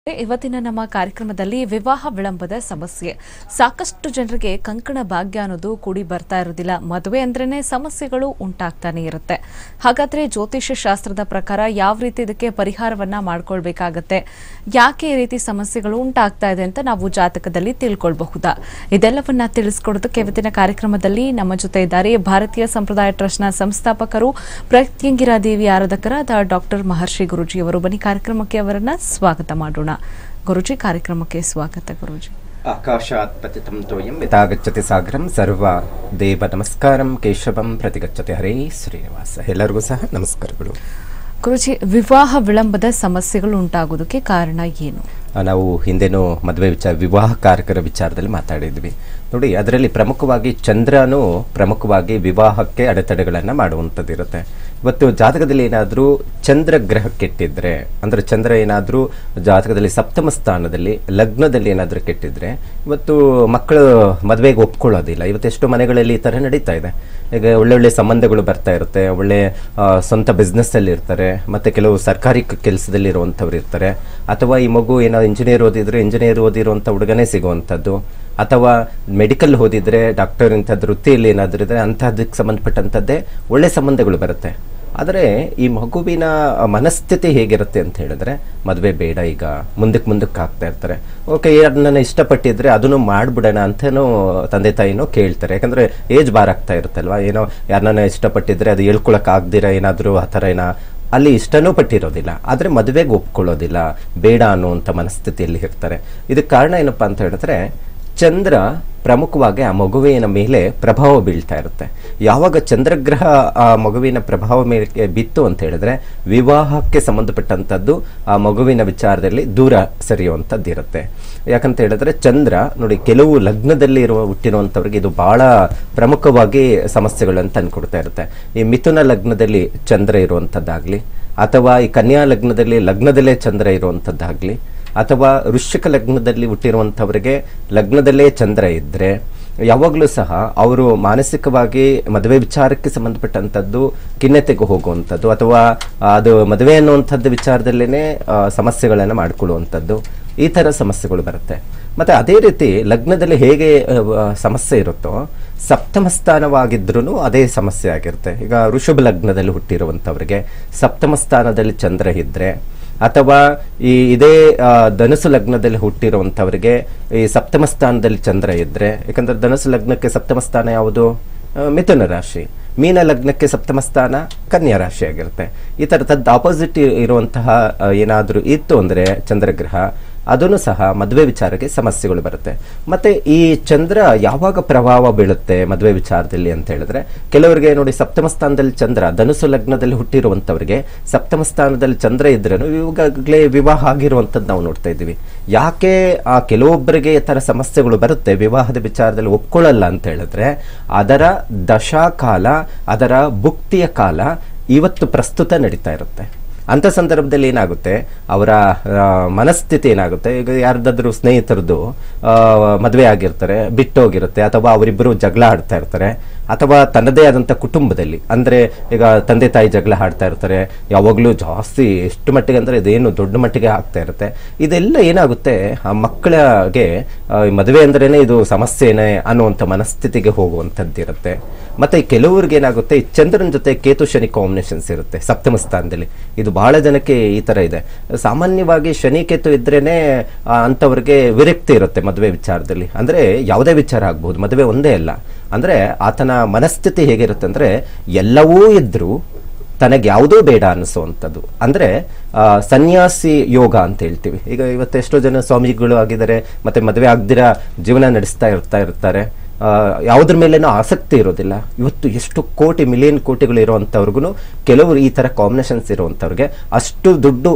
ಇವತ್ತಿನ ನಮ್ಮ ಕಾರ್ಯಕ್ರಮದಲ್ಲಿ ವಿವಾಹ ವಿಳಂಬದ ಸಮಸ್ಯೆ ಸಾಕಷ್ಟು ಜನರಿಗೆ ಕಂಕಣ ಭಾಗ್ಯ ಅನ್ನೋದು ಕೂಡಿ ಬರ್ತಾ ಇರೋದಿಲ್ಲ ಮದುವೆ ಅಂದ್ರೇನೆ ಸಮಸ್ಯೆಗಳು ಉಂಟಾಗ್ತಾನೆ ಇರುತ್ತೆ ಹಾಗಾದ್ರೆ ಜ್ಯೋತಿಷ್ಯ ಶಾಸ್ತ್ರದ ಪ್ರಕಾರ ಯಾವ ರೀತಿ ಇದಕ್ಕೆ ಪರಿಹಾರವನ್ನ ಮಾಡ್ಕೊಳ್ಬೇಕಾಗತ್ತೆ ಯಾಕೆ ಈ ರೀತಿ ಸಮಸ್ಯೆಗಳು ಉಂಟಾಗ್ತಾ ಇದೆ ಅಂತ ನಾವು ಜಾತಕದಲ್ಲಿ ತಿಳ್ಕೊಳ್ಬಹುದಾ ಇದೆಲ್ಲವನ್ನ ತಿಳಿಸ್ಕೊಡೋದಕ್ಕೆ ಇವತ್ತಿನ ಕಾರ್ಯಕ್ರಮದಲ್ಲಿ ನಮ್ಮ ಜೊತೆ ಇದ್ದಾರೆ ಭಾರತೀಯ ಸಂಪ್ರದಾಯ ಟ್ರಸ್ಟ್ನ ಸಂಸ್ಥಾಪಕರು ಪ್ರತ್ಯಂಗಿರಾ ದೇವಿ ಆರಾಧಕರಾದ ಡಾಕ್ಟರ್ ಮಹರ್ಷಿ ಗುರುಜಿ ಅವರು ಬನ್ನಿ ಕಾರ್ಯಕ್ರಮಕ್ಕೆ ಅವರನ್ನ ಸ್ವಾಗತ ಮಾಡೋಣ ಗುರುಜಿ ಕಾರ್ಯಕ್ರಮಕ್ಕೆ ಸ್ವಾಗತ ಗುರುಜಿ ಆಕಾಶಾತ್ ಪತಿತಂ ತೋಯಂ ಯಥಾಗಚ್ಚತಿ ಸಾಗರಂ ಸರ್ವ ದೇವ ನಮಸ್ಕಾರಂ ಕೇಶವಂ ಪ್ರತಿಗಚ್ಚತಿ ಹರೇ ಶ್ರೀನಿವಾಸ ಎಲ್ಲರಿಗೂ ಸಹ ನಮಸ್ಕಾರಗಳು ಗುರುಜಿ ವಿವಾಹ ವಿಳಂಬದ ಸಮಸ್ಯೆಗಳು ಉಂಟಾಗೋದಕ್ಕೆ ಕಾರಣ ಏನು ಆ, ನಾವು ಹಿಂದೆನೂ ಮದುವೆ ವಿಚಾರ ವಿವಾಹಕಾರಕರ ವಿಚಾರದಲ್ಲಿ ಮಾತಾಡಿದ್ವಿ ನೋಡಿ ಅದರಲ್ಲಿ ಪ್ರಮುಖವಾಗಿ ಚಂದ್ರನು ಪ್ರಮುಖವಾಗಿ ವಿವಾಹಕ್ಕೆ ಅಡೆತಡೆಗಳನ್ನು ಮಾಡುವಂಥದ್ದಿರುತ್ತೆ ಇವತ್ತು ಜಾತಕದಲ್ಲಿ ಏನಾದರೂ ಚಂದ್ರ ಗ್ರಹ ಕೆಟ್ಟಿದ್ರೆ ಅಂದರೆ ಚಂದ್ರ ಏನಾದರೂ ಜಾತಕದಲ್ಲಿ ಸಪ್ತಮ ಸ್ಥಾನದಲ್ಲಿ ಲಗ್ನದಲ್ಲಿ ಏನಾದರೂ ಕೆಟ್ಟಿದ್ರೆ ಇವತ್ತು ಮಕ್ಕಳು ಮದುವೆಗೆ ಒಪ್ಕೊಳ್ಳೋದಿಲ್ಲ ಇವತ್ತು ಎಷ್ಟೋ ಮನೆಗಳಲ್ಲಿ ಈ ಥರ ನಡೀತಾ ಇದೆ ಈಗ ಒಳ್ಳೊಳ್ಳೆ ಸಂಬಂಧಗಳು ಬರ್ತಾ ಇರುತ್ತೆ ಒಳ್ಳೆ ಆ, ಸ್ವಂತ ಬಿಸ್ನೆಸ್ಸಲ್ಲಿ ಇರ್ತಾರೆ ಮತ್ತು ಕೆಲವು ಸರ್ಕಾರಿ ಕೆಲಸದಲ್ಲಿ ಇರುವಂಥವ್ರು ಇರ್ತಾರೆ ಅಥವಾ ಈ ಮಗು ಏನೋ ಇಂಜಿನಿಯರ್ ಓದಿದ್ರೆ ಇಂಜಿನಿಯರ್ ಓದಿರುವಂಥ ಹುಡುಗನೇ ಸಿಗುವಂಥದ್ದು ಅಥವಾ ಮೆಡಿಕಲ್ ಓದಿದ್ರೆ ಡಾಕ್ಟರ್ ಇಂಥದ್ದು ವೃತ್ತಿಯಲ್ಲಿ ಏನಾದರೂ ಇದ್ರೆ ಅಂಥದ್ದಕ್ಕೆ ಸಂಬಂಧಪಟ್ಟಂಥದ್ದೇ ಒಳ್ಳೆ ಸಂಬಂಧಗಳು ಬರುತ್ತೆ ಆದರೆ ಈ ಮಗುವಿನ ಮನಸ್ಥಿತಿ ಹೇಗಿರುತ್ತೆ ಅಂತ ಹೇಳಿದ್ರೆ ಮದುವೆ ಬೇಡ ಈಗ ಮುಂದಕ್ಕೆ ಮುಂದಕ್ಕೆ ಆಗ್ತಾ ಇರ್ತಾರೆ ಓಕೆ ಯಾರನ್ನ ಇಷ್ಟಪಟ್ಟಿದ್ರೆ ಅದನ್ನು ಮಾಡ್ಬಿಡೋಣ ಅಂತನೂ ತಂದೆ ತಾಯಿನೂ ಕೇಳ್ತಾರೆ ಯಾಕಂದ್ರೆ ಏಜ್ ಬಾರ್ ಆಗ್ತಾ ಇರುತ್ತಲ್ವಾ ಏನೋ ಯಾರನ್ನ ಇಷ್ಟಪಟ್ಟಿದ್ರೆ ಅದು ಹೇಳ್ಕೊಳಕ್ ಆಗ್ದಿರ ಏನಾದರೂ ಆ ಥರ ಏನೋ ಅಲ್ಲಿ ಇಷ್ಟನೂ ಪಟ್ಟಿರೋದಿಲ್ಲ ಆದರೆ ಮದುವೆಗೆ ಒಪ್ಕೊಳ್ಳೋದಿಲ್ಲ ಬೇಡ ಅನ್ನುವಂಥ ಮನಸ್ಥಿತಿಯಲ್ಲಿ ಇರ್ತಾರೆ ಇದಕ್ಕೆ ಕಾರಣ ಏನಪ್ಪಾ ಅಂತ ಹೇಳಿದ್ರೆ ಚಂದ್ರ ಪ್ರಮುಖವಾಗಿ ಆ ಮಗುವಿನ ಮೇಲೆ ಪ್ರಭಾವ ಬೀಳ್ತಾ ಇರುತ್ತೆ ಯಾವಾಗ ಚಂದ್ರಗ್ರಹ ಆ ಮಗುವಿನ ಪ್ರಭಾವ ಮೇಲೆ ಬಿತ್ತು ಅಂತ ಹೇಳಿದ್ರೆ ವಿವಾಹಕ್ಕೆ ಸಂಬಂಧಪಟ್ಟಂಥದ್ದು ಆ ಮಗುವಿನ ವಿಚಾರದಲ್ಲಿ ದೂರ ಸರಿಯುವಂಥದ್ದು ಇರುತ್ತೆ ಯಾಕಂತ ಹೇಳಿದ್ರೆ ಚಂದ್ರ ನೋಡಿ ಕೆಲವು ಲಗ್ನದಲ್ಲಿ ಇರುವ ಹುಟ್ಟಿರುವಂಥವ್ರಿಗೆ ಇದು ಬಹಳ ಪ್ರಮುಖವಾಗಿ ಸಮಸ್ಯೆಗಳನ್ನು ತಂದುಕೊಡ್ತಾ ಇರುತ್ತೆ ಈ ಮಿಥುನ ಲಗ್ನದಲ್ಲಿ ಚಂದ್ರ ಇರುವಂಥದ್ದಾಗ್ಲಿ ಅಥವಾ ಈ ಕನ್ಯಾ ಲಗ್ನದಲ್ಲಿ ಲಗ್ನದಲ್ಲೇ ಚಂದ್ರ ಇರುವಂಥದ್ದಾಗ್ಲಿ ಅಥವಾ ವೃಶ್ಚಿಕ ಲಗ್ನದಲ್ಲಿ ಹುಟ್ಟಿರುವಂಥವರಿಗೆ ಲಗ್ನದಲ್ಲೇ ಚಂದ್ರ ಇದ್ದರೆ ಯಾವಾಗಲೂ ಸಹ ಅವರು ಮಾನಸಿಕವಾಗಿ ಮದುವೆ ವಿಚಾರಕ್ಕೆ ಸಂಬಂಧಪಟ್ಟಂಥದ್ದು ಖಿನ್ನತೆಗೆ ಹೋಗುವಂಥದ್ದು ಅಥವಾ ಅದು ಮದುವೆ ಅನ್ನುವಂಥದ್ದು ವಿಚಾರದಲ್ಲೇ ಸಮಸ್ಯೆಗಳನ್ನು ಮಾಡಿಕೊಳ್ಳುವಂಥದ್ದು ಈ ಥರ ಸಮಸ್ಯೆಗಳು ಬರುತ್ತೆ ಮತ್ತು ಅದೇ ರೀತಿ ಲಗ್ನದಲ್ಲಿ ಹೇಗೆ ಆ, ಆ, ಸಮಸ್ಯೆ ಇರುತ್ತೋ ಸಪ್ತಮ ಸ್ಥಾನವಾಗಿದ್ರೂ ಅದೇ ಸಮಸ್ಯೆ ಆಗಿರುತ್ತೆ ಈಗ ಋಷಭ ಲಗ್ನದಲ್ಲಿ ಹುಟ್ಟಿರುವಂಥವ್ರಿಗೆ ಸಪ್ತಮ ಸ್ಥಾನದಲ್ಲಿ ಚಂದ್ರ ಇದ್ದರೆ ಅಥವಾ ಈ ಇದೇ ಆ, ಧನುಸು ಲಗ್ನದಲ್ಲಿ ಹುಟ್ಟಿರುವಂಥವರಿಗೆ ಈ ಸಪ್ತಮ ಸ್ಥಾನದಲ್ಲಿ ಚಂದ್ರ ಇದ್ದರೆ ಯಾಕಂದ್ರೆ ಧನುಸು ಲಗ್ನಕ್ಕೆ ಸಪ್ತಮ ಸ್ಥಾನ ಯಾವುದು ಆ, ಮಿಥುನ ರಾಶಿ ಮೀನ ಲಗ್ನಕ್ಕೆ ಸಪ್ತಮ ಸ್ಥಾನ ಕನ್ಯಾ ರಾಶಿ ಆಗಿರುತ್ತೆ ಈ ಥರದ್ದು ಆಪೋಸಿಟ್ ಇರುವಂತಹ ಏನಾದರೂ ಇತ್ತು ಅಂದರೆ ಚಂದ್ರಗ್ರಹ ಅದನ್ನು ಸಹ ಮದುವೆ ವಿಚಾರಕ್ಕೆ ಸಮಸ್ಯೆಗಳು ಬರುತ್ತೆ ಮತ್ತೆ ಈ ಚಂದ್ರ ಯಾವಾಗ ಪ್ರಭಾವ ಬೀಳುತ್ತೆ ಮದುವೆ ವಿಚಾರದಲ್ಲಿ ಅಂತ ಹೇಳಿದ್ರೆ ಕೆಲವರಿಗೆ ನೋಡಿ ಸಪ್ತಮ ಸ್ಥಾನದಲ್ಲಿ ಚಂದ್ರ ಧನುಸು ಲಗ್ನದಲ್ಲಿ ಹುಟ್ಟಿರುವಂಥವ್ರಿಗೆ ಸಪ್ತಮ ಸ್ಥಾನದಲ್ಲಿ ಚಂದ್ರ ಇದ್ರೂ ಇವಾಗಲೇ ವಿವಾಹ ಆಗಿರುವಂಥದ್ದು ನಾವು ನೋಡ್ತಾ ಇದ್ದೀವಿ ಯಾಕೆ ಆ ಕೆಲವೊಬ್ಬರಿಗೆ ಈ ಥರ ಸಮಸ್ಯೆಗಳು ಬರುತ್ತೆ ವಿವಾಹದ ವಿಚಾರದಲ್ಲಿ ಒಪ್ಕೊಳ್ಳಲ್ಲ ಅಂತ ಹೇಳಿದ್ರೆ ಅದರ ದಶಾಕಾಲ ಅದರ ಭುಕ್ತಿಯ ಕಾಲ ಇವತ್ತು ಪ್ರಸ್ತುತ ನಡೀತಾ ಇರುತ್ತೆ ಅಂಥ ಸಂದರ್ಭದಲ್ಲಿ ಏನಾಗುತ್ತೆ ಅವರ ಆ, ಮನಸ್ಥಿತಿ ಏನಾಗುತ್ತೆ ಈಗ ಯಾರ್ದಾದ್ರೂ ಸ್ನೇಹಿತರದ್ದು ಆ, ಮದುವೆ ಆಗಿರ್ತಾರೆ ಬಿಟ್ಟೋಗಿರುತ್ತೆ ಅಥವಾ ಅವರಿಬ್ಬರು ಜಗಳ ಆಡ್ತಾ ಇರ್ತಾರೆ ಅಥವಾ ತನ್ನದೇ ಆದಂಥ ಕುಟುಂಬದಲ್ಲಿ ಅಂದರೆ ಈಗ ತಂದೆ ತಾಯಿ ಜಗಳ ಆಡ್ತಾ ಇರ್ತಾರೆ ಯಾವಾಗಲೂ ಜಾಸ್ತಿ ಎಷ್ಟು ಮಟ್ಟಿಗೆ ಅಂದರೆ ಇದೇನು ದೊಡ್ಡ ಮಟ್ಟಿಗೆ ಆಗ್ತಾ ಇರುತ್ತೆ ಇದೆಲ್ಲ ಏನಾಗುತ್ತೆ ಆ ಮಕ್ಕಳಿಗೆ ಆ, ಈ ಮದುವೆ ಅಂದ್ರೇನೆ ಇದು ಸಮಸ್ಯೆನೇ ಅನ್ನುವಂಥ ಮನಸ್ಥಿತಿಗೆ ಹೋಗುವಂಥದ್ದು ಇರುತ್ತೆ ಮತ್ತೆ ಕೆಲವ್ರಿಗೆ ಏನಾಗುತ್ತೆ ಈ ಚಂದ್ರನ ಜೊತೆ ಕೇತು ಶನಿ ಕಾಂಬಿನೇಷನ್ಸ್ ಇರುತ್ತೆ ಸಪ್ತಮ ಸ್ಥಾನದಲ್ಲಿ ಇದು ಬಹಳ ಜನಕ್ಕೆ ಈ ತರ ಇದೆ ಸಾಮಾನ್ಯವಾಗಿ ಶನಿ ಕೇತು ಇದ್ರೇನೆ ಆ, ಅಂಥವ್ರಿಗೆ ವಿರಕ್ತಿ ಇರುತ್ತೆ ಮದುವೆ ವಿಚಾರದಲ್ಲಿ ಅಂದ್ರೆ ಯಾವುದೇ ವಿಚಾರ ಆಗ್ಬಹುದು ಮದುವೆ ಒಂದೇ ಅಲ್ಲ ಅಂದ್ರೆ ಆತನ ಮನಸ್ಥಿತಿ ಹೇಗಿರುತ್ತೆ ಅಂದ್ರೆ ಎಲ್ಲವೂ ಇದ್ರೂ ತನಗೆ ಯಾವುದೂ ಬೇಡ ಅನ್ನಿಸುವಂಥದ್ದು ಅಂದರೆ ಆ, ಸನ್ಯಾಸಿ ಯೋಗ ಅಂತ ಹೇಳ್ತೀವಿ ಈಗ ಇವತ್ತು ಎಷ್ಟೋ ಜನ ಸ್ವಾಮಿಗಳು ಆಗಿದ್ದಾರೆ ಮತ್ತೆ ಮದುವೆ ಆಗದಿರ ಜೀವನ ನಡೆಸ್ತಾ ಇರ್ತಾ ಇರ್ತಾರೆ ಆ, ಯಾವುದ್ರ ಮೇಲೇನೂ ಆಸಕ್ತಿ ಇರೋದಿಲ್ಲ ಇವತ್ತು ಎಷ್ಟು ಕೋಟಿ ಮಿಲಿಯನ್ ಕೋಟಿಗಳು ಇರುವಂಥವ್ರಿಗೂ ಕೆಲವರು ಈ ಥರ ಕಾಂಬಿನೇಷನ್ಸ್ ಇರುವಂಥವ್ರಿಗೆ ಅಷ್ಟು ದುಡ್ಡು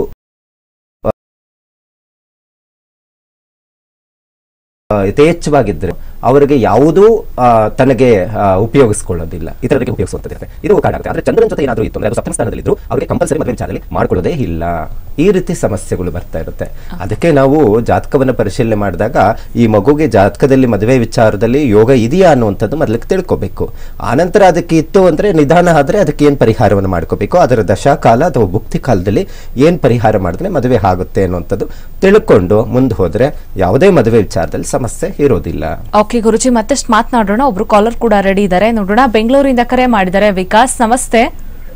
ಆ, ಯಥೇಚ್ಛವಾಗಿದ್ದರೆ ಅವರಿಗೆ ಯಾವುದೂ ಆ, ತನಗೆ ಆ, ಉಪಯೋಗಿಸ್ಕೊಳ್ಳೋದಿಲ್ಲ ಇತರರಿಗೆ ಉಪಯೋಗಿಸುವಂತದ್ದು ಇದು ಕಾರಣ ಆಗುತ್ತೆ ಆದ್ರೆ ಚಂದ್ರನ ಜೊತೆ ಏನಾದರೂ ಇತ್ತು ಅಂದ್ರೆ ಅದು ಸಪ್ತಮ ಸ್ಥಾನದಲ್ಲಿ ಇದ್ರು ಅವರಿಗೆ ಕಂಪಲ್ಸರಿ ಮದುವೆ ವಿಚಾರದಲ್ಲಿ ಮಾಡ್ಕೊಳ್ಳೋದೇ ಇಲ್ಲ ಈ ರೀತಿ ಸಮಸ್ಯೆಗಳು ಬರ್ತಾ ಇರುತ್ತೆ ಅದಕ್ಕೆ ನಾವು ಜಾತಕವನ್ನು ಪರಿಶೀಲನೆ ಮಾಡಿದಾಗ ಈ ಮಗುಗೆ ಜಾತಕದಲ್ಲಿ ಮದುವೆ ವಿಚಾರದಲ್ಲಿ ಯೋಗ ಇದೆಯಾ ಅನ್ನುವಂಥದ್ದು ಮೊದಲಿಗೆ ತಿಳ್ಕೊಬೇಕು ಆನಂತರ ಅದಕ್ಕೆ ಇತ್ತು ಅಂದ್ರೆ ನಿಧಾನ ಆದ್ರೆ ಅದಕ್ಕೆ ಏನು ಪರಿಹಾರವನ್ನು ಮಾಡ್ಕೋಬೇಕು ಅದರ ದಶಾಕಾಲ ಅಥವಾ ಭುಕ್ತಿ ಕಾಲದಲ್ಲಿ ಏನು ಪರಿಹಾರ ಮಾಡಿದ್ರೆ ಮದುವೆ ಆಗುತ್ತೆ ಅನ್ನುವಂಥದ್ದು ತಿಳ್ಕೊಂಡು ಮುಂದೆ ಹೋದ್ರೆ ಯಾವುದೇ ಮದುವೆ ವಿಚಾರದಲ್ಲಿ ಸಮಸ್ಯೆ ಇರೋದಿಲ್ಲ ಓಕೆ ಗುರುಜಿ ಮತ್ತಷ್ಟು ಮಾತನಾಡೋಣ ಒಬ್ರು ಕಾಲರ್ ಕೂಡ ರೆಡಿ ಇದ್ದಾರೆ ನೋಡೋಣ ಬೆಂಗಳೂರಿಂದ ಕರೆ ಮಾಡಿದ್ದಾರೆ ವಿಕಾಸ್ ನಮಸ್ತೆ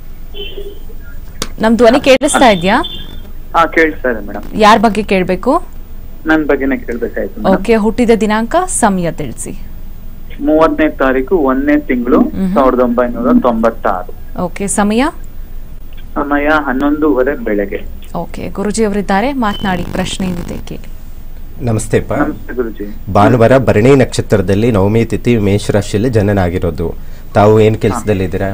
ನಮ್ ಧ್ವನಿ ಕೇಳಿಸ್ತಾ ಇದೆಯಾ ಹಾ ಕೇಳಿಸ್ತಾ ಇದೆ ಮೇಡಮ್ ಯಾರ ಬಗ್ಗೆ ಕೇಳಬೇಕು ನನ್ ಬಗ್ಗೆನೇ ಕೇಳ್ಬೇಕಾಯ್ತು ಮೇಡಮ್ ಓಕೆ ಹುಟ್ಟಿದ ದಿನಾಂಕ ಸಮಯ ತಿಳಿಸಿ ಮೂವತ್ತನೇ ತಾರೀಕು ಒಂದನೇ ತಿಂಗಳು ಸಾವಿರದ ಒಂಬೈನೂರ ತೊಂಬತ್ತಾರು ಓಕೆ ಸಮಯ ಸಮಯ ಹನ್ನೊಂದೂವರೆ ಬೆಳಗ್ಗೆ ಓಕೆ ಗುರುಜಿ ಅವರಿದ್ದಾರೆ ಮಾತನಾಡಿ ಪ್ರಶ್ನೆ ಏನಿದೆ ಕೇಳಿ ನಮಸ್ತೆ ಅಪ್ಪ ನಮಸ್ತೆ ಗುರುಜಿ ಭಾನುವಾರ ಭರಣಿ ನಕ್ಷತ್ರದಲ್ಲಿ ನವಮಿ ತಿಥಿ ಮೇಷರಾಶಿಯಲ್ಲಿ ಜನನಾಗಿರೋದು ತಾವು ಏನ್ ಕೆಲಸದಲ್ಲಿದ್ದೀರಾ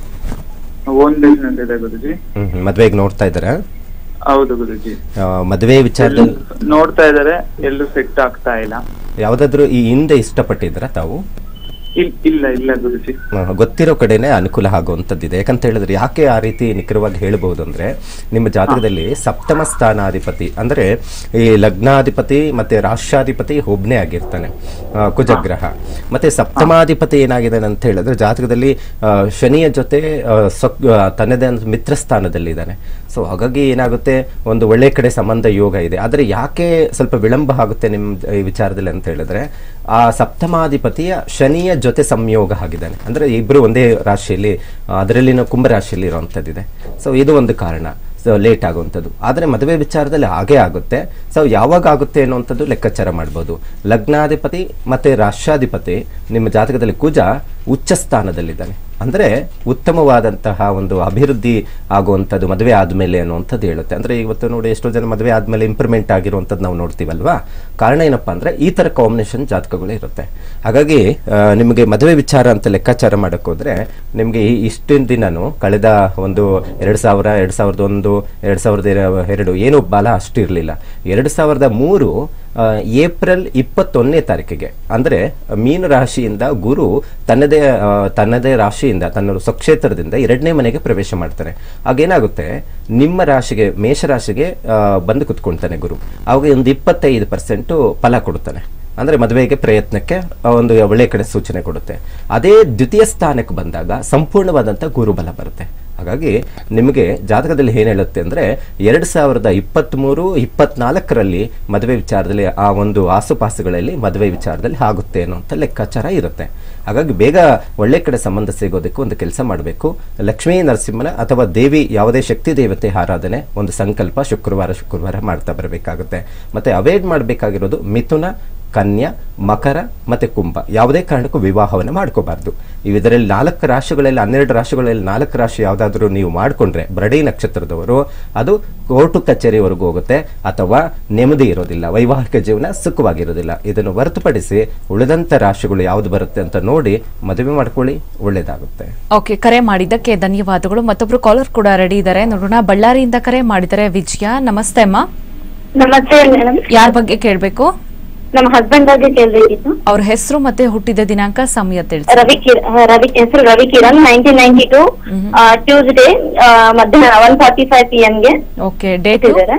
ಓನ್ ಬಿಸ್ನೆಸ್ ಇದೆ ಗುರುಜಿ ಹ್ಮ್ ಹ್ಮ್. ಮದ್ವೆಗೆ ನೋಡ್ತಾ ಇದ್ದೀರಾ ಹೌದು ಗುರುಜಿ ಆ, ಮದುವೆ ವಿಚಾರದಲ್ಲಿ ನೋಡ್ತಾ ಇದಾರೆ ಎಲ್ಲೂ ಸೆಟ್ ಆಗ್ತಾ ಇಲ್ಲ ಯಾವ್ದಾದ್ರು ಈ ಹಿಂದೆ ಇಷ್ಟಪಟ್ಟಿದ್ರ ತಾವು ಇಲ್- ಇಲ್ಲ ಇಲ್ಲ ಗುರುಜಿ ಆ, ಗೊತ್ತಿರೋ ಕಡೆನೆ ಅನುಕೂಲ ಆಗುವಂಥದ್ದಿದೆ ಯಾಕಂತ ಹೇಳಿದ್ರೆ ಯಾಕೆ ಆ ರೀತಿ ನಿಖರವಾಗಿ ಹೇಳಬಹುದು ಅಂದ್ರೆ ನಿಮ್ಮ ಜಾತಕದಲ್ಲಿ ಸಪ್ತಮ ಸ್ಥಾನಾಧಿಪತಿ ಅಂದ್ರೆ ಈ ಲಗ್ನಾಧಿಪತಿ ಮತ್ತೆ ರಾಷ್ಟ್ರಾಧಿಪತಿ ಒಬ್ನೇ ಆಗಿರ್ತಾನೆ ಆ, ಕುಜಗ್ರಹ ಮತ್ತೆ ಸಪ್ತಮಾಧಿಪತಿ ಏನಾಗಿದೆ ಅಂತ ಹೇಳಿದ್ರೆ ಜಾತಕದಲ್ಲಿ ಆ, ಶನಿಯ ಜೊತೆ ಆ, ಸ್ವಕ್ ಆ, ತನ್ನದೇ ಒಂದು ಮಿತ್ರ ಸ್ಥಾನದಲ್ಲಿದ್ದಾನೆ ಸೊ ಹಾಗಾಗಿ ಏನಾಗುತ್ತೆ ಒಂದು ಒಳ್ಳೆ ಕಡೆ ಸಂಬಂಧ ಯೋಗ ಇದೆ ಆದರೆ ಯಾಕೆ ಸ್ವಲ್ಪ ವಿಳಂಬ ಆಗುತ್ತೆ ನಿಮ್ಮ ಈ ವಿಚಾರದಲ್ಲಿ ಅಂತ ಹೇಳಿದ್ರೆ ಆ ಸಪ್ತಮಾಧಿಪತಿಯ ಶನಿಯ ಜೊತೆ ಸಂಯೋಗ ಆಗಿದ್ದಾನೆ ಅಂದ್ರೆ ಇಬ್ರು ಒಂದೇ ರಾಶಿಯಲ್ಲಿ ಆ, ಅದರಲ್ಲಿನ ಕುಂಭ ರಾಶಿಯಲ್ಲಿ ಇರುವಂಥದ್ದಿದೆ ಸೊ ಇದು ಒಂದು ಕಾರಣ ಸೊ ಲೇಟ್ ಆಗುವಂಥದ್ದು ಆದರೆ ಮದುವೆ ವಿಚಾರದಲ್ಲಿ ಹಾಗೇ ಆಗುತ್ತೆ ಸೊ ಯಾವಾಗ ಆಗುತ್ತೆ ಅನ್ನುವಂಥದ್ದು ಲೆಕ್ಕಾಚಾರ ಮಾಡ್ಬೋದು ಲಗ್ನಾಧಿಪತಿ ಮತ್ತೆ ರಾಷ್ಟ್ರಾಧಿಪತಿ ನಿಮ್ಮ ಜಾತಕದಲ್ಲಿ ಕುಜ ಉಚ್ಚ ಸ್ಥಾನದಲ್ಲಿದ್ದಾನೆ ಅಂದರೆ ಉತ್ತಮವಾದಂತಹ ಒಂದು ಅಭಿವೃದ್ಧಿ ಆಗುವಂಥದ್ದು ಮದುವೆ ಆದಮೇಲೆ ಅನ್ನುವಂಥದ್ದು ಹೇಳುತ್ತೆ ಅಂದರೆ ಇವತ್ತು ನೋಡಿ ಎಷ್ಟೋ ಜನ ಮದುವೆ ಆದಮೇಲೆ ಇಂಪ್ರೂವ್ಮೆಂಟ್ ಆಗಿರುವಂಥದ್ದು ನಾವು ನೋಡ್ತೀವಲ್ವಾ ಕಾರಣ ಏನಪ್ಪ ಅಂದರೆ ಈ ಥರ ಕಾಂಬಿನೇಷನ್ ಜಾತಕಗಳು ಇರುತ್ತೆ ಹಾಗಾಗಿ ಆ, ನಿಮಗೆ ಮದುವೆ ವಿಚಾರ ಅಂತ ಲೆಕ್ಕಾಚಾರ ಮಾಡೋಕ್ಕೆ ಹೋದರೆ ನಿಮಗೆ ಈ ಇಷ್ಟಿನ ದಿನನೂ ಕಳೆದ ಒಂದು ಎರಡು ಸಾವಿರ ಎರಡು ಸಾವಿರದ ಒಂದು ಎರಡು ಸಾವಿರದ ಎರ- ಎರಡು ಏನು ಬಾಲ ಅಷ್ಟು ಇರಲಿಲ್ಲ ಎರಡು ಸಾವಿರದ ಮೂರು ಆ, ಏಪ್ರಿಲ್ ಇಪ್ಪತ್ತೊಂದನೇ ತಾರೀಕಿಗೆ ಅಂದರೆ ಮೀನು ರಾಶಿಯಿಂದ ಗುರು ತನ್ನದೇ ಆ, ತನ್ನದೇ ರಾಶಿಯಿಂದ ತನ್ನ ಸ್ವಕ್ಷೇತ್ರದಿಂದ ಎರಡನೇ ಮನೆಗೆ ಪ್ರವೇಶ ಮಾಡ್ತಾನೆ ಆಗೇನಾಗುತ್ತೆ ನಿಮ್ಮ ರಾಶಿಗೆ ಮೇಷರಾಶಿಗೆ ಆ, ಬಂದು ಕುತ್ಕೊಳ್ತಾನೆ ಗುರು ಅವಾಗ ಒಂದು ಇಪ್ಪತ್ತೈದು ಪರ್ಸೆಂಟು ಫಲ ಕೊಡ್ತಾನೆ ಅಂದರೆ ಮದುವೆಗೆ ಪ್ರಯತ್ನಕ್ಕೆ ಆ, ಒಂದು ಒಳ್ಳೆ ಕಡೆ ಸೂಚನೆ ಕೊಡುತ್ತೆ ಅದೇ ದ್ವಿತೀಯ ಸ್ಥಾನಕ್ಕೆ ಬಂದಾಗ ಸಂಪೂರ್ಣವಾದಂಥ ಗುರುಬಲ ಬರುತ್ತೆ ಹಾಗಾಗಿ ನಿಮಗೆ ಜಾತಕದಲ್ಲಿ ಏನು ಹೇಳುತ್ತೆ ಅಂದರೆ ಎರಡು ಸಾವಿರದ ಇಪ್ಪತ್ತ್ಮೂರು ಇಪ್ಪತ್ನಾಲ್ಕರಲ್ಲಿ ಮದುವೆ ವಿಚಾರದಲ್ಲಿ ಆ ಒಂದು ಆಸುಪಾಸುಗಳಲ್ಲಿ ಮದುವೆ ವಿಚಾರದಲ್ಲಿ ಆಗುತ್ತೆ ಅನ್ನೋಂಥ ಲೆಕ್ಕಾಚಾರ ಇರುತ್ತೆ ಹಾಗಾಗಿ ಬೇಗ ಒಳ್ಳೆ ಕಡೆ ಸಂಬಂಧ ಸಿಗೋದಕ್ಕೆ ಒಂದು ಕೆಲಸ ಮಾಡಬೇಕು ಲಕ್ಷ್ಮೀ ನರಸಿಂಹನ ಅಥವಾ ದೇವಿ ಯಾವುದೇ ಶಕ್ತಿ ದೇವತೆ ಆರಾಧನೆ ಒಂದು ಸಂಕಲ್ಪ ಶುಕ್ರವಾರ ಶುಕ್ರವಾರ ಮಾಡ್ತಾ ಬರಬೇಕಾಗುತ್ತೆ ಮತ್ತು ಅವಾಯ್ಡ್ ಮಾಡಬೇಕಾಗಿರೋದು ಮಿಥುನ ಕನ್ಯಾ ಮಕರ ಮತ್ತೆ ಕುಂಭ ಯಾವುದೇ ಕಾರಣಕ್ಕೂ ವಿವಾಹವನ್ನು ಮಾಡ್ಕೋಬಾರ್ದು ಇದರಲ್ಲಿ ನಾಲ್ಕು ರಾಶಿಗಳಲ್ಲಿ ಹನ್ನೆರಡು ರಾಶಿಗಳಲ್ಲಿ ನಾಲ್ಕು ರಾಶಿ ಯಾವುದಾದ್ರೂ ನೀವು ಮಾಡಿಕೊಂಡ್ರೆ ಬ್ರಡಿ ನಕ್ಷತ್ರದವರು ಅದು ಕೋರ್ಟು ಕಚೇರಿವರೆಗೂ ಹೋಗುತ್ತೆ ಅಥವಾ ನೆಮ್ಮದಿ ಇರೋದಿಲ್ಲ ವೈವಾಹಿಕ ಜೀವನ ಸುಖವಾಗಿರೋದಿಲ್ಲ ಇದನ್ನು ಹೊರತುಪಡಿಸಿ ಉಳಿದಂಥ ರಾಶಿಗಳು ಯಾವುದು ಬರುತ್ತೆ ಅಂತ ನೋಡಿ ಮದುವೆ ಮಾಡ್ಕೊಳ್ಳಿ ಒಳ್ಳೇದಾಗುತ್ತೆ ಓಕೆ ಕರೆ ಮಾಡಿದ್ದಕ್ಕೆ ಧನ್ಯವಾದಗಳು ಮತ್ತೊಬ್ರು ಕಾಲರ್ ಕೂಡ ರೆಡಿ ಇದ್ದಾರೆ ನೋಡೋಣ ಬಳ್ಳಾರಿಯಿಂದ ಕರೆ ಮಾಡಿದ್ದಾರೆ ವಿಜಯ ನಮಸ್ತೆ ಅಮ್ಮ ನಮಸ್ತೆ ಮೇಡಮ್ ಯಾರ ಬಗ್ಗೆ ಕೇಳಬೇಕು ನಮ್ಮ ಹಸ್ಬೆಂಡ್ ಬಗ್ಗೆ ಕೇಳ್ಬೇಕಿತ್ತು ಅವ್ರ ಹೆಸರು ಮತ್ತೆ ಹುಟ್ಟಿದ ದಿನಾಂಕ ಸಮಯ ತಿಳಿಸಿ ರವಿ ಕಿರ್ ರವಿ ಹೆಸರು Ravi Kiran nineteen ninety two Tuesday ಮಧ್ಯಾಹ್ನ ಒನ್ ಫಾರ್ಟಿ ಫೈವ್ ಪಿ ಗೆ ಓಕೆ ಡೇಟ್ ಇಟ್ಟಿದ್ದಾರೆ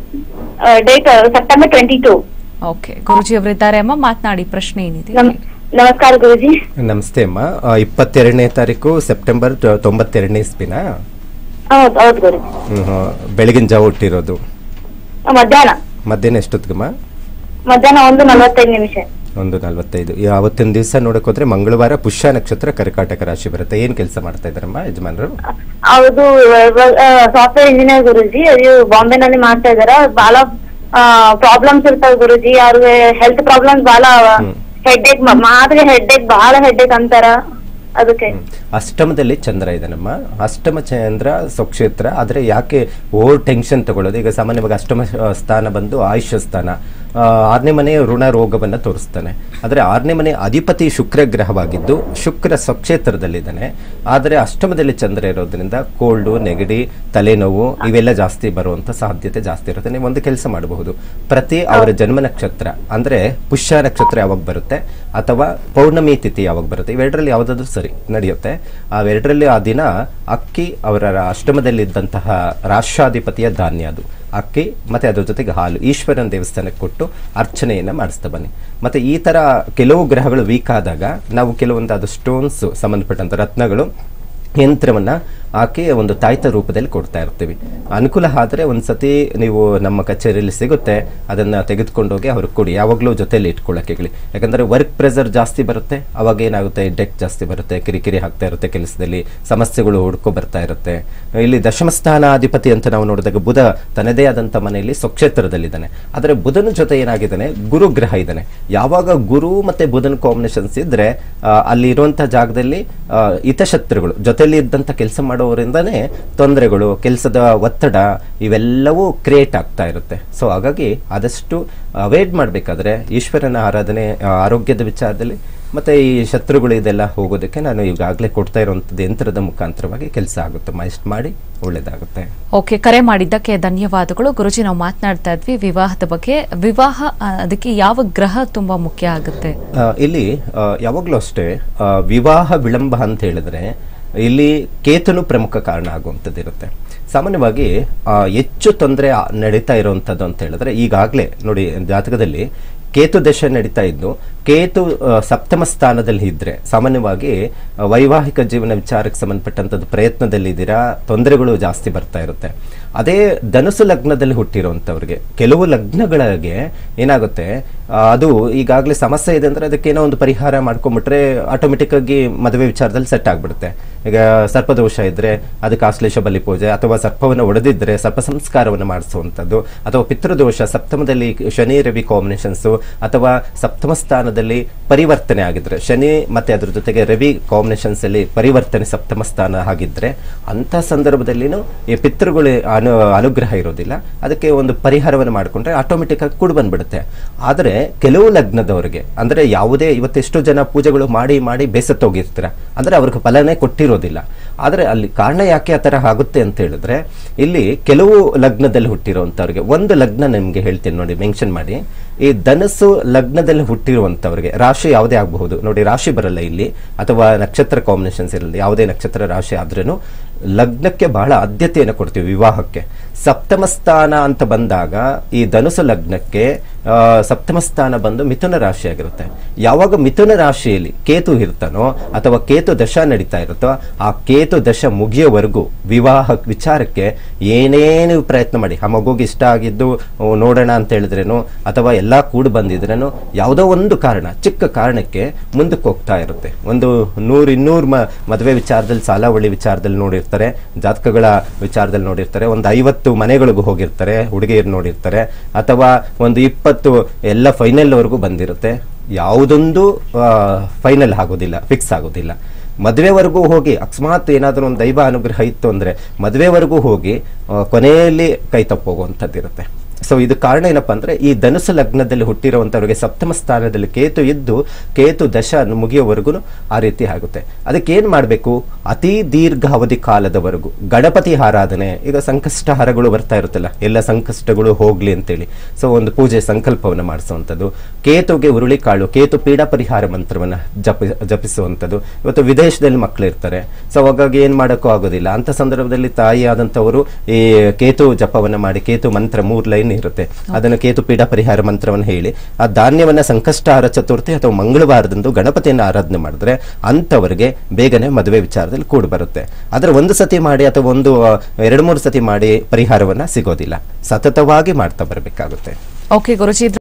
date September twenty two okay Guruji ಅವರಿದ್ದಾರೆ ಅಮ್ಮ ಮಾತನಾಡಿ ಪ್ರಶ್ನೆ ಏನಿದೆ ನಮಸ್ಕಾರ ಗುರುಜಿ ನಮಸ್ತೆ ಅಮ್ಮ ಆ, ಇಪ್ಪತ್ತೆರಡನೇ ತಾರೀಕು ಸೆಪ್ಟೆಂಬರ್ ತ- ತೊಂಬತ್ತೆರಡನೇ ಇಸ್ಪಿನ ಹೌದು ಹೌದು ಗುರುಜಿ ಬೆಳಗಿನ ಜಾವ ಹುಟ್ಟಿರೋದು ಆ, ಮಧ್ಯಾಹ್ನ ಮಧ್ಯಾಹ್ನ ಎಷ್ಟೊತ್ತಿಗಮ್ಮ ಮಧ್ಯಾಹ್ನ ಒಂದು ನಲವತ್ತೈದು ನಿಮಿಷ ಒಂದು ನಲವತ್ತೈದು ಈ ಅವತ್ತಿನ ದಿವಸ ನೋಡಕ್ ಹೋದ್ರೆ ಮಂಗಳವಾರ ಪುಷ್ಯ ನಕ್ಷತ್ರ ಕರ್ಕಾಟಕ ರಾಶಿ ಬರುತ್ತೆ ಏನ್ ಕೆಲಸ ಮಾಡ್ತಾ ಇದಾರಮ್ಮ ಯಜಮಾನರು ಹೌದು ಸಾಫ್ಟ್ವೇರ್ ಇಂಜಿನಿಯರ್ ಗುರುಜಿ ಅದು ಬಾಂಬೆನಲ್ಲಿ ಮಾಡ್ತಾ ಇದಾರೆ ಬಹಳ ಪ್ರಾಬ್ಲಮ್ಸ್ ಇರ್ತಾವ ಗುರುಜಿ ಅವ್ರಿಗೆ ಹೆಲ್ತ್ ಪ್ರಾಬ್ಲಮ್ಸ್ ಬಹಳ ಹೆಡ್ ಏಕ್ ಮಾತ್ರ ಹೆಡ್ ಏಕ್ ಬಹಳ ಹೆಡ್ ಏಕ್ ಅಂತಾರ ಅದಕ್ಕೆ ಅಷ್ಟಮದಲ್ಲಿ ಚಂದ್ರ ಇದ್ದಾನಮ್ಮ ಅಷ್ಟಮ ಚಂದ್ರ ಸ್ವಕ್ಷೇತ್ರ ಆದರೆ ಯಾಕೆ ಓವರ್ ಟೆನ್ಷನ್ ತಗೊಳ್ಳೋದು ಈಗ ಸಾಮಾನ್ಯವಾಗಿ ಅಷ್ಟಮ ಆ, ಸ್ಥಾನ ಬಂದು ಆಯುಷ್ಯ ಸ್ಥಾನ ಆ, ಆರನೇ ಮನೆ ಋಣ ರೋಗವನ್ನ ತೋರಿಸ್ತಾನೆ ಆದರೆ ಆರನೇ ಮನೆ ಅಧಿಪತಿ ಶುಕ್ರ ಗ್ರಹವಾಗಿದ್ದು ಶುಕ್ರ ಸ್ವಕ್ಷೇತ್ರದಲ್ಲಿದ್ದಾನೆ ಆದರೆ ಅಷ್ಟಮದಲ್ಲಿ ಚಂದ್ರ ಇರೋದ್ರಿಂದ ಕೋಲ್ಡು ನೆಗಡಿ ತಲೆನೋವು ಇವೆಲ್ಲ ಜಾಸ್ತಿ ಬರುವಂತ ಸಾಧ್ಯತೆ ಜಾಸ್ತಿ ಇರುತ್ತೆ ನೀವು ಒಂದು ಕೆಲಸ ಮಾಡಬಹುದು ಪ್ರತಿ ಅವರ ಜನ್ಮ ನಕ್ಷತ್ರ ಅಂದ್ರೆ ಪುಷ್ಯ ನಕ್ಷತ್ರ ಯಾವಾಗ ಬರುತ್ತೆ ಅಥವಾ ಪೌರ್ಣಮಿ ತಿಥಿ ಯಾವಾಗ ಬರುತ್ತೆ ಇವೆರಡರಲ್ಲಿ ಯಾವುದಾದ್ರೂ ಸರಿ ನಡೆಯುತ್ತೆ ಅವೆರಡರಲ್ಲಿ ಆ ದಿನ ಅಕ್ಕಿ ಅವರ ಅಷ್ಟಮದಲ್ಲಿದ್ದಂತಹ ರಾಷ್ಟ್ರಾಧಿಪತಿಯ ಧಾನ್ಯ ಅದು ಅಕ್ಕಿ ಮತ್ತೆ ಅದ್ರ ಜೊತೆಗೆ ಹಾಲು ಈಶ್ವರನ ದೇವಸ್ಥಾನಕ್ಕೆ ಕೊಟ್ಟು ಅರ್ಚನೆಯನ್ನ ಮಾಡಿಸ್ತಾ ಬನ್ನಿ ಮತ್ತೆ ಈ ತರ ಕೆಲವು ಗ್ರಹಗಳು ವೀಕ್ ಆದಾಗ ನಾವು ಕೆಲವೊಂದು ಅದು ಸ್ಟೋನ್ಸ್ ಸಂಬಂಧಪಟ್ಟಂತ ರತ್ನಗಳು ಯಂತ್ರವನ್ನ ಹಾಕಿ ಒಂದು ತಾಯ್ತ ರೂಪದಲ್ಲಿ ಕೊಡ್ತಾ ಇರ್ತೀವಿ ಅನುಕೂಲ ಆದರೆ ಒಂದ್ಸತಿ ನೀವು ನಮ್ಮ ಕಚೇರಿಯಲ್ಲಿ ಸಿಗುತ್ತೆ ಅದನ್ನ ತೆಗೆದುಕೊಂಡೋಗಿ ಅವ್ರಿಗೆ ಕೊಡಿ ಯಾವಾಗಲೂ ಜೊತೆಲಿ ಇಟ್ಕೊಳ್ಳೋಕೆ ಹೇಳಿ ಯಾಕಂದ್ರೆ ವರ್ಕ್ ಪ್ರೆಷರ್ ಜಾಸ್ತಿ ಬರುತ್ತೆ ಅವಾಗ ಏನಾಗುತ್ತೆ ಡೆಕ್ ಜಾಸ್ತಿ ಬರುತ್ತೆ ಕಿರಿಕಿರಿ ಆಗ್ತಾ ಇರುತ್ತೆ ಕೆಲಸದಲ್ಲಿ ಸಮಸ್ಯೆಗಳು ಹುಡ್ಕೊ ಬರ್ತಾ ಇರುತ್ತೆ ಇಲ್ಲಿ ದಶಮ ಸ್ಥಾನಾಧಿಪತಿ ಅಂತ ನಾವು ನೋಡಿದಾಗ ಬುಧ ತನ್ನದೇ ಆದಂಥ ಮನೆಯಲ್ಲಿ ಸ್ವಕ್ಷೇತ್ರದಲ್ಲಿದ್ದಾನೆ ಆದರೆ ಬುಧನ ಜೊತೆ ಏನಾಗಿದ್ದಾನೆ ಗುರು ಗ್ರಹ ಇದ್ದಾನೆ ಯಾವಾಗ ಗುರು ಮತ್ತೆ ಬುಧನ ಕಾಂಬಿನೇಷನ್ಸ್ ಇದ್ರೆ ಆ, ಅಲ್ಲಿ ಇರುವಂತ ಜಾಗದಲ್ಲಿ ಆ, ಹಿತಶತ್ರುಗಳು ಜೊತೆಲಿ ಇದ್ದಂತ ಕೆಲಸ ಮಾಡೋರಿಂದಾನೇ ತೊಂದರೆಗಳು ಕೆಲಸದ ಒತ್ತಡ ಇವೆಲ್ಲವೂ ಕ್ರಿಯೇಟ್ ಆಗ್ತಾ ಇರುತ್ತೆ ಸೊ ಹಾಗಾಗಿ ಆದಷ್ಟು ಅವಾಯ್ಡ್ ಮಾಡಬೇಕಾದ್ರೆ ಈಶ್ವರನ ಆರಾಧನೆ ಆ, ಆರೋಗ್ಯದ ವಿಚಾರದಲ್ಲಿ ಮತ್ತೆ ಈ ಶತ್ರುಗಳು ಇದೆಲ್ಲ ಹೋಗೋದಕ್ಕೆ ನಾನು ಈಗಾಗಲೇ ಕೊಡ್ತಾ ಇರುವಂಥದ್ದು ಯಂತ್ರದ ಮುಖಾಂತರವಾಗಿ ಕೆಲಸ ಆಗುತ್ತೆ ಮೈಸ್ಟ್ ಮಾಡಿ ಒಳ್ಳೇದಾಗುತ್ತೆ ಓಕೆ ಕರೆ ಮಾಡಿದ್ದಕ್ಕೆ ಧನ್ಯವಾದಗಳು ಗುರುಜಿ ನಾವು ಮಾತನಾಡ್ತಾ ಇದ್ವಿ ವಿವಾಹದ ಬಗ್ಗೆ ವಿವಾಹ ಆ, ಅದಕ್ಕೆ ಯಾವ ಗ್ರಹ ತುಂಬಾ ಮುಖ್ಯ ಆಗುತ್ತೆ ಆ, ಇಲ್ಲಿ ಆ, ಯಾವಾಗಲೂ ಅಷ್ಟೇ ಆ, ವಿವಾಹ ವಿಳಂಬ ಅಂತ ಹೇಳಿದ್ರೆ ಇಲ್ಲಿ ಕೇತುನು ಪ್ರಮುಖ ಕಾರಣ ಆಗುವಂಥದ್ದು ಇರುತ್ತೆ ಸಾಮಾನ್ಯವಾಗಿ ಆ, ಹೆಚ್ಚು ತೊಂದರೆ ನಡೀತಾ ಇರುವಂಥದ್ದು ಅಂತ ಹೇಳಿದ್ರೆ ಈಗಾಗಲೇ ನೋಡಿ ಜಾತಕದಲ್ಲಿ ಕೇತು ದಶೆ ನಡೀತಾ ಇದ್ದು ಕೇತು ಆ, ಸಪ್ತಮ ಸ್ಥಾನದಲ್ಲಿ ಇದ್ರೆ ಸಾಮಾನ್ಯವಾಗಿ ಆ, ವೈವಾಹಿಕ ಜೀವನ ವಿಚಾರಕ್ಕೆ ಸಂಬಂಧಪಟ್ಟಂಥದ್ದು ಪ್ರಯತ್ನದಲ್ಲಿದ್ದೀರಾ ತೊಂದರೆಗಳು ಜಾಸ್ತಿ ಬರ್ತಾ ಇರುತ್ತೆ ಅದೇ ಧನುಸು ಲಗ್ನದಲ್ಲಿ ಹುಟ್ಟಿರುವಂಥವ್ರಿಗೆ ಕೆಲವು ಲಗ್ನಗಳಿಗೆ ಏನಾಗುತ್ತೆ ಆ, ಅದು ಈಗಾಗಲೇ ಸಮಸ್ಯೆ ಇದೆ ಅಂದ್ರೆ ಅದಕ್ಕೆ ಏನೋ ಒಂದು ಪರಿಹಾರ ಮಾಡ್ಕೊಂಡ್ಬಿಟ್ರೆ ಆಟೋಮೆಟಿಕ್ ಆಗಿ ಮದುವೆ ವಿಚಾರದಲ್ಲಿ ಸೆಟ್ ಆಗ್ಬಿಡುತ್ತೆ ಈಗ ಸರ್ಪದೋಷ ಇದ್ರೆ ಅದಕ್ಕೆ ಆಶ್ಲೇಷ ಬಲಿ ಪೂಜೆ ಅಥವಾ ಸರ್ಪವನ್ನು ಒಡೆದಿದ್ರೆ ಸರ್ಪ ಸಂಸ್ಕಾರವನ್ನು ಮಾಡಿಸುವಂಥದ್ದು ಅಥವಾ ಪಿತೃದೋಷ ಸಪ್ತಮದಲ್ಲಿ ಶನಿ ರವಿ ಕಾಂಬಿನೇಷನ್ಸು ಅಥವಾ ಸಪ್ತಮ ಸ್ಥಾನದಲ್ಲಿ ಪರಿವರ್ತನೆ ಆಗಿದ್ರೆ ಶನಿ ಮತ್ತೆ ಅದ್ರ ಜೊತೆಗೆ ರವಿ ಕಾಂಬಿನೇಷನ್ಸ್ ಅಲ್ಲಿ ಪರಿವರ್ತನೆ ಸಪ್ತಮ ಸ್ಥಾನ ಆಗಿದ್ರೆ ಅಂತ ಸಂದರ್ಭದಲ್ಲಿನೂ ಈ ಪಿತೃಗಳು ಅನು ಅನುಗ್ರಹ ಇರೋದಿಲ್ಲ ಅದಕ್ಕೆ ಒಂದು ಪರಿಹಾರವನ್ನು ಮಾಡಿಕೊಂಡ್ರೆ ಆಟೋಮೆಟಿಕ್ ಆಗಿ ಕೂಡ ಬಂದ್ಬಿಡುತ್ತೆ ಆದರೆ ಕೆಲವು ಲಗ್ನದವರಿಗೆ ಅಂದ್ರೆ ಯಾವುದೇ ಇವತ್ತೆಷ್ಟು ಜನ ಪೂಜೆಗಳು ಮಾಡಿ ಮಾಡಿ ಬೇಸತ್ತೋಗಿರ್ತೀರ ಅಂದ್ರೆ ಅವ್ರಿಗೆ ಫಲನೇ ಕೊಟ್ಟಿರೋದಿಲ್ಲ ಆದರೆ ಅಲ್ಲಿ ಕಾರಣ ಯಾಕೆ ಆ ಥರ ಆಗುತ್ತೆ ಅಂತ ಹೇಳಿದ್ರೆ ಇಲ್ಲಿ ಕೆಲವು ಲಗ್ನದಲ್ಲಿ ಹುಟ್ಟಿರುವಂಥವ್ರಿಗೆ ಒಂದು ಲಗ್ನ ನಿಮಗೆ ಹೇಳ್ತೀನಿ ನೋಡಿ ಮೆನ್ಷನ್ ಮಾಡಿ ಈ ಧನಸ್ಸು ಲಗ್ನದಲ್ಲಿ ಹುಟ್ಟಿರುವಂಥವ್ರಿಗೆ ರಾಶಿ ಯಾವುದೇ ಆಗಬಹುದು ನೋಡಿ ರಾಶಿ ಬರಲ್ಲ ಇಲ್ಲಿ ಅಥವಾ ನಕ್ಷತ್ರ ಕಾಂಬಿನೇಷನ್ಸ್ ಇರಲ್ಲ ಯಾವುದೇ ನಕ್ಷತ್ರ ರಾಶಿ ಆದ್ರೂ ಲಗ್ನಕ್ಕೆ ಬಹಳ ಆದ್ಯತೆಯನ್ನು ಕೊಡ್ತೀವಿ ವಿವಾಹಕ್ಕೆ ಸಪ್ತಮ ಸ್ಥಾನ ಅಂತ ಬಂದಾಗ ಈ ಧನುಸು ಲಗ್ನಕ್ಕೆ ಆ, ಸಪ್ತಮ ಸ್ಥಾನ ಬಂದು ಮಿಥುನ ರಾಶಿ ಆಗಿರುತ್ತೆ ಯಾವಾಗ ಮಿಥುನ ರಾಶಿಯಲ್ಲಿ ಕೇತು ಇರ್ತಾನೋ ಅಥವಾ ಕೇತು ದಶ ನಡೀತಾ ಇರುತ್ತೋ ಆ ಕೇತು ದಶ ಮುಗಿಯೋವರೆಗೂ ವಿವಾಹ ವಿಚಾರಕ್ಕೆ ಏನೇನು ಪ್ರಯತ್ನ ಮಾಡಿ ಆ ಮಗುಗೆ ಇಷ್ಟ ಆಗಿದ್ದು ಓ, ನೋಡೋಣ ಅಂತ ಹೇಳಿದ್ರೇನು ಅಥವಾ ಎಲ್ಲ ಕೂಡಿ ಬಂದಿದ್ರೇನು ಯಾವುದೋ ಒಂದು ಕಾರಣ ಚಿಕ್ಕ ಕಾರಣಕ್ಕೆ ಮುಂದಕ್ಕೆ ಹೋಗ್ತಾ ಇರುತ್ತೆ ಒಂದು ನೂರು ಇನ್ನೂರು ಮ ಮದುವೆ ವಿಚಾರದಲ್ಲಿ ಸಾಲಾವಳಿ ವಿಚಾರದಲ್ಲಿ ನೋಡಿರ್ತಾರೆ ಜಾತಕಗಳ ವಿಚಾರದಲ್ಲಿ ನೋಡಿರ್ತಾರೆ ಒಂದು ಐವತ್ತು ಮನೆಗಳಿಗೂ ಹೋಗಿರ್ತಾರೆ ಹುಡುಗಿಯರು ನೋಡಿರ್ತಾರೆ ಅಥವಾ ಒಂದು ಇಪ್ಪತ್ತು ಎಲ್ಲ ಫೈನಲ್ವರೆಗೂ ಬಂದಿರುತ್ತೆ ಯಾವುದೊಂದು ಫೈನಲ್ ಆಗೋದಿಲ್ಲ ಫಿಕ್ಸ್ ಆಗೋದಿಲ್ಲ ಮದುವೆವರೆಗೂ ಹೋಗಿ ಅಕಸ್ಮಾತ್ ಏನಾದರೂ ಒಂದು ದೈವ ಅನುಗ್ರಹ ಇತ್ತು ಅಂದ್ರೆ ಮದುವೆವರೆಗೂ ಹೋಗಿ ಆ, ಕೊನೆಯಲ್ಲಿ ಕೈ ತಪ್ಪೋಗುವಂಥದ್ದು ಇರುತ್ತೆ ಸೊ ಇದು ಕಾರಣ ಏನಪ್ಪಾ ಅಂದ್ರೆ ಈ ಧನುಸು ಲಗ್ನದಲ್ಲಿ ಹುಟ್ಟಿರುವಂತವರಿಗೆ ಸಪ್ತಮ ಸ್ಥಾನದಲ್ಲಿ ಕೇತು ಇದ್ದು ಕೇತು ದಶ ಮುಗಿಯೋವರೆಗೂ ಆ ರೀತಿ ಆಗುತ್ತೆ ಅದಕ್ಕೆ ಏನ್ ಮಾಡಬೇಕು ಅತಿ ದೀರ್ಘಾವಧಿ ಕಾಲದವರೆಗೂ ಗಣಪತಿ ಆರಾಧನೆ ಈಗ ಸಂಕಷ್ಟ ಹಾರಗಳು ಬರ್ತಾ ಇರುತ್ತಲ್ಲ ಎಲ್ಲ ಸಂಕಷ್ಟಗಳು ಹೋಗ್ಲಿ ಅಂತೇಳಿ ಸೊ ಒಂದು ಪೂಜೆ ಸಂಕಲ್ಪವನ್ನು ಮಾಡಿಸುವಂಥದ್ದು ಕೇತುಗೆ ಉರುಳಿಕಾಳು ಕೇತು ಪೀಡಾ ಪರಿಹಾರ ಮಂತ್ರವನ್ನ ಜಪಿ ಜಪಿಸುವಂಥದ್ದು ಇವತ್ತು ವಿದೇಶದಲ್ಲಿ ಮಕ್ಕಳು ಇರ್ತಾರೆ ಸೊ ಹಾಗಾಗಿ ಏನ್ ಮಾಡೋಕ್ಕೂ ಆಗೋದಿಲ್ಲ ಅಂತ ಸಂದರ್ಭದಲ್ಲಿ ತಾಯಿ ಆದಂಥವರು ಈ ಕೇತು ಜಪವನ್ನ ಮಾಡಿ ಕೇತು ಮಂತ್ರ ಮೂರ್ ಲೈನ್ ಇರುತ್ತೆ ಅದನ್ನು ಕೇತು ಪೀಡಾ ಪರಿಹಾರ ಮಂತ್ರವನ್ನು ಹೇಳಿ ಆ ಧಾನ್ಯವನ್ನ ಸಂಕಷ್ಟಹಾರ ಚತುರ್ಥಿ ಅಥವಾ ಮಂಗಳವಾರದಂದು ಗಣಪತಿಯನ್ನು ಆರಾಧನೆ ಮಾಡಿದ್ರೆ ಅಂಥವರಿಗೆ ಬೇಗನೆ ಮದುವೆ ವಿಚಾರದಲ್ಲಿ ಕೂಡಿ ಬರುತ್ತೆ ಆದ್ರೆ ಒಂದು ಸತಿ ಮಾಡಿ ಅಥವಾ ಒಂದು ಆ, ಎರಡು ಮೂರು ಸತಿ ಮಾಡಿ ಪರಿಹಾರವನ್ನ ಸಿಗೋದಿಲ್ಲ ಸತತವಾಗಿ ಮಾಡ್ತಾ ಬರಬೇಕಾಗುತ್ತೆ ಓಕೆ ಗುರುಜಿ